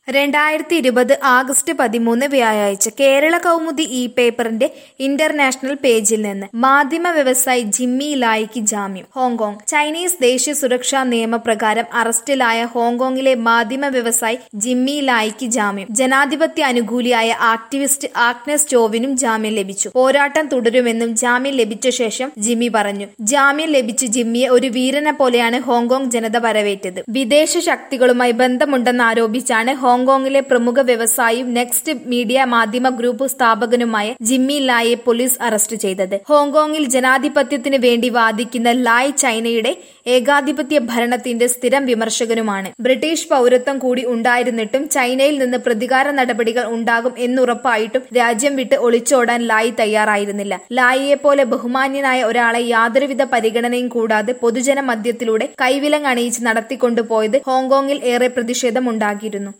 രണ്ടായിരത്തി ഇരുപത് ആഗസ്റ്റ് പതിമൂന്ന് വ്യാഴാഴ്ച കേരള കൗമുദി ഇ പേപ്പറിന്റെ ഇന്റർനാഷണൽ പേജിൽ നിന്ന് മാധ്യമ വ്യവസായി ജിമ്മി ലായിക്ക് ജാമ്യം ഹോങ്കോങ് ചൈനീസ് ദേശീയ സുരക്ഷാ നിയമപ്രകാരം അറസ്റ്റിലായ ഹോങ്കോങ്ങിലെ മാധ്യമ വ്യവസായി ജിമ്മി ലായിക്ക് ജാമ്യം ജനാധിപത്യ അനുകൂലിയായ ആക്ടിവിസ്റ്റ് ആഗ്നസ് ചോവിനും ജാമ്യം ലഭിച്ചു പോരാട്ടം തുടരുമെന്നും ജാമ്യം ലഭിച്ച ശേഷം ജിമ്മി പറഞ്ഞു ജാമ്യം ലഭിച്ച് ജിമ്മിയെ ഒരു വീരനെ പോലെയാണ് ഹോങ്കോങ് ജനത വരവേറ്റത് വിദേശ ശക്തികളുമായി ബന്ധമുണ്ടെന്നാരോപിച്ചാണ് ഹോങ്കോങ്ങിലെ പ്രമുഖ വ്യവസായിയും നെക്സ്റ്റ് മീഡിയ മാധ്യമ ഗ്രൂപ്പ് സ്ഥാപകനുമായ ജിമ്മി ലായെ പോലീസ് അറസ്റ്റ് ചെയ്തത് ഹോങ്കോങ്ങിൽ ജനാധിപത്യത്തിന് വേണ്ടി വാദിക്കുന്ന ലായ് ചൈനയുടെ ഏകാധിപത്യ ഭരണത്തിന്റെ സ്ഥിരം വിമർശകനുമാണ് ബ്രിട്ടീഷ് പൗരത്വം കൂടി ഉണ്ടായിരുന്നിട്ടും ചൈനയിൽ നിന്ന് പ്രതികാര നടപടികൾ ഉണ്ടാകും എന്നുറപ്പായിട്ടും രാജ്യം വിട്ട് ഒളിച്ചോടാൻ ലായ് തയ്യാറായിരുന്നില്ല ലായിയെ പോലെ ബഹുമാന്യനായ ഒരാളെ യാതൊരുവിധ പരിഗണനയും കൂടാതെ പൊതുജന മധ്യത്തിലൂടെ കൈവിലങ്ങണിയിച്ച് നടത്തിക്കൊണ്ടുപോയത് ഹോങ്കോങ്ങിൽ ഏറെ പ്രതിഷേധമുണ്ടാക്കിയിരുന്നു